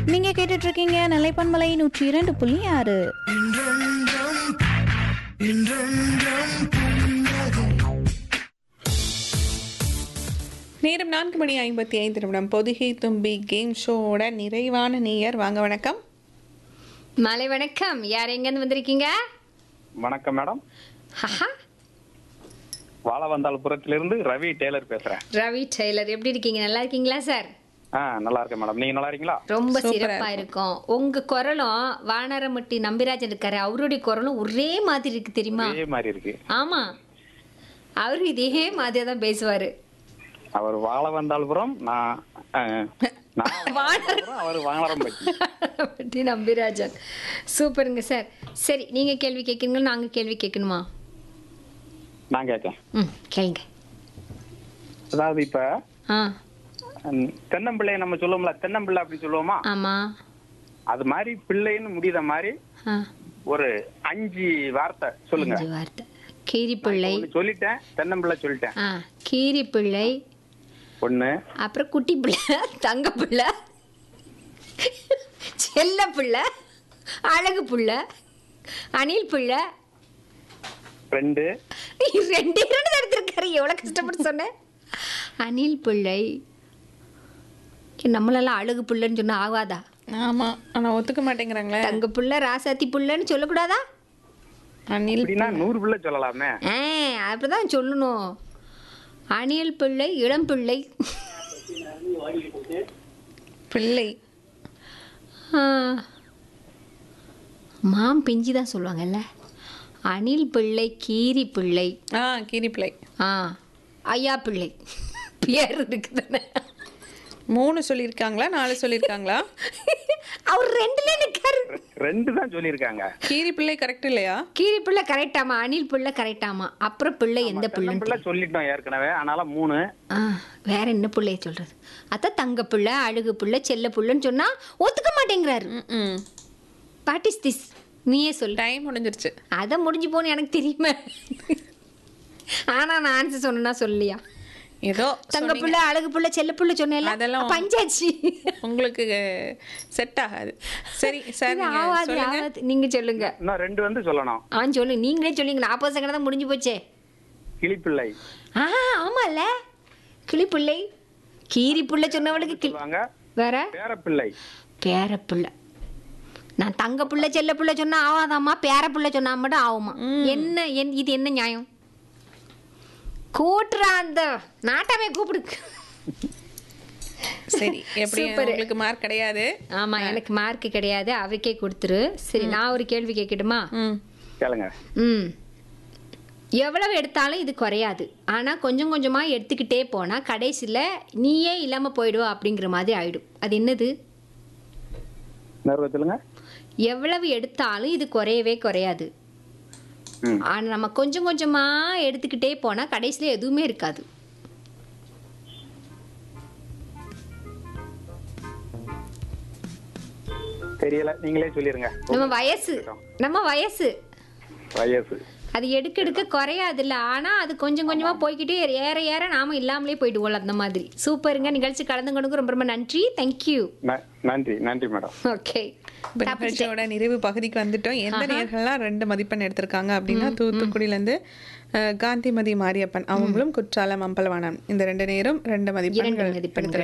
நீங்க கேட்டுட்டு இருக்கீங்க நிலைப்பன்மலை நூற்றி இரண்டு புள்ளி ஆறு நேரம் நான்கு மணி ஐம்பத்தி ஐந்து நிமிடம் பொதிகை தும்பி கேம் ஷோவோட நிறைவான நேயர் வாங்க வணக்கம் மாலை வணக்கம் யார் எங்கேருந்து வந்திருக்கீங்க வணக்கம் மேடம் ஹஹா வாழவந்தாள்புரத்திலிருந்து ரவி டெய்லர் பேசுறேன் ரவி டெய்லர் எப்படி இருக்கீங்க நல்லா இருக்கீங்களா சார் ஆ நல்லா இருக்கேன் மேடம் நீங்க நல்லா இருக்கீங்களா ரொம்ப சூப்பரா சிறப்பா இருக்கும் உங்க குரலும் வானரமட்டி நம்பிராஜன் இருக்காரு அவருடைய குரலும் ஒரே மாதிரி இருக்கு தெரியுமா இதே மாதிரி இருக்கு ஆமா அவரு இதே மாதிரியா தான் பேசுவாரு அவர் வாழவந்தாள்புரம் நான் ஆ, நான் வாழவந்தாள்புரம், அவர் வாங்கரம்பட்டி வானரமட்டி நம்பிராஜன் சூப்பருங்க சார் சரி நீங்க கேள்வி கேட்குறீங்களா நாங்க கேள்வி கேட்கணுமா நான் கேட்கேன் ம் கேளுங்க அதாவது இப்ப ஆ ம், தென்னம்பிள்ளை நம்ம சொல்லுவோம்ல தென்னம்பிள்ளை அப்படி சொல்லுவோமா ஆமா அது மாதிரி பிள்ளைன்னு முடியுத மாதிரி ஆ ஒரு அஞ்சு வார்த்தை சொல்லுங்க அஞ்சு வார்த்தை கீரிப்பிள்ளை ஒண்ணு சொல்லிட்டேன் தென்னம்பிள்ளை சொல்லிட்டேன் ஆ கீரிப்பிள்ளை ஒண்ணு அப்புறம் குட்டி பிள்ளை தங்க பிள்ளை செல்ல பிள்ளை அழகு பிள்ளை அணில் பிள்ளை ரெண்டு ரெண்டே ரெண்டு தான் எடுத்திருக்காரு எவ்வளோ கஷ்டப்பட்டு சொன்னேன் அணில் பிள்ளை ஏ, நம்மளெல்லாம் அழகு பிள்ளைன்னு சொன்னா ஆகாதா ஆமா ஆனா ஒத்துக்க மாட்டேங்கிறாங்களே தங்க பிள்ளை ராசாத்தி பிள்ளைன்னு சொல்லக்கூடாதா அனில் அப்படின்னா நூறு பிள்ளை சொல்லலாமே ஆ அப்படிதான் சொல்லணும் அணில் பிள்ளை இளம் பிள்ளை பிள்ளை ஆ. மாம் பிஞ்சி தான் சொல்லுவாங்கல்ல அணில் பிள்ளை கீரி பிள்ளை ஆ கீரி பிள்ளை ஆ ஐயா பிள்ளை பேர் இருக்குதானே மூணு சொல்லியிருக்காங்களா நாலு சொல்லியிருக்காங்களா அவர் ரெண்டுல நிற்காரு ரெண்டு தான் சொல்லியிருக்காங்க கீரி பிள்ளை கரெக்ட் இல்லையா கீரி பிள்ளை கரெக்டாமா அணில் பிள்ளை கரெக்டாமா அப்புறம் பிள்ளை எந்த பிள்ளைன்னு தென்னம்பிள்ளை சொல்லிட்டோம் ஏற்கனவே ஆனால மூணு ஆ வேற என்ன பிள்ளைய சொல்றது அதான் தங்க பிள்ளை அழகு பிள்ளை செல்ல பிள்ளைன்னு சொன்னா ஒத்துக்க மாட்டேங்கிறாரு ம் வாட் இஸ் திஸ் நீயே சொல்லு டைம் முடிஞ்சிருச்சு அதை முடிஞ்சு போன்னு எனக்கு தெரியுமே ஆனா நான் ஆன்சர் சொன்னா சொல்லியா ஏதோ தங்க பிள்ளை அழகு பிள்ளை செல்ல பிள்ளை சொன்னேன்ல அதெல்லாம் பஞ்சாச்சு உங்களுக்கு செட் ஆகாது சரி சார் இது நீங்க ஆகாது சொல்லுங்க ஆகாது நீங்க சொல்லுங்க இன்னும் ரெண்டு வந்து சொல்லணும் ஆ சொல்லுங்க நீங்களே சொல்லுங்க நாற்பது செகண்ட் தான் முடிஞ்சு போச்சே கிளிப்பிள்ளை ஆ ஆமால கிளிப்பிள்ளை கீரி பிள்ளை சொன்னவளுக்கு கிளி சொல்லுவாங்க வேற பேரப்பிள்ளை பேர பிள்ளை நான் தங்க பிள்ளை செல்ல பிள்ளை சொன்னா ஆகாதாம்மா பேர பிள்ளை சொன்னா மட்டும் ஆகுமா என்ன என் இது என்ன நியாயம் கூட்டுறா அந்த நாட்டாமே கூப்பிடு சரி எப்படி Super. உங்களுக்கு மார்க் கிடையாது ஆமா எனக்கு மார்க் கிடையாது அவருக்கே கொடுத்துரு சரி நான் ஒரு கேள்வி கேட்கட்டுமா ம் கேளுங்க ம் எவ்வளவு எடுத்தாலும் இது குறையாது ஆனா கொஞ்சம் கொஞ்சமா எடுத்துக்கிட்டே போனா கடைசியில நீயே இல்லாம போயிடுவ அப்படிங்கிற மாதிரி ஆயிடும் அது என்னது நேர்வ சொல்லுங்க எவ்வளவு எடுத்தாலும் இது குறையவே குறையாது ம். ஆனா நம்ம கொஞ்சம் கொஞ்சமா எடுத்துக்கிட்டே போனா கடைசியில எதுவுமே இருக்காது தெரியல நீங்களே சொல்லிருங்க நம்ம வயசு நம்ம வயசு வயசு அது எடுக்க எடுக்க குறையாதுல்ல ஆனா அது கொஞ்சம் கொஞ்சமா போய்க்கிட்டே ஏற ஏற நாம இல்லாமலே போயிடுவோம் அந்த மாதிரி சூப்பருங்க நிகழ்ச்சி கலந்துக்கணுங்க ரொம்ப ரொம்ப நன்றி தேங்க்யூ ந- நன்றி நன்றி மேடம் ஓகே இப்ப நிகழ்ச்சியோட நிறைவு பகுதிக்கு வந்துட்டோம் எந்த நேர்கள்லாம் ரெண்டு மதிப்பெண் எடுத்திருக்காங்க அப்படின்னா தூத்துக்குடியிலேருந்து காந்திமதி மாரியப்பன் அவங்களும் குற்றாலம் அம்பலவாணன் இந்த ரெண்டு நேரும் ரெண்டு மதிப்பெண்கள் மதிப்பெண்கள்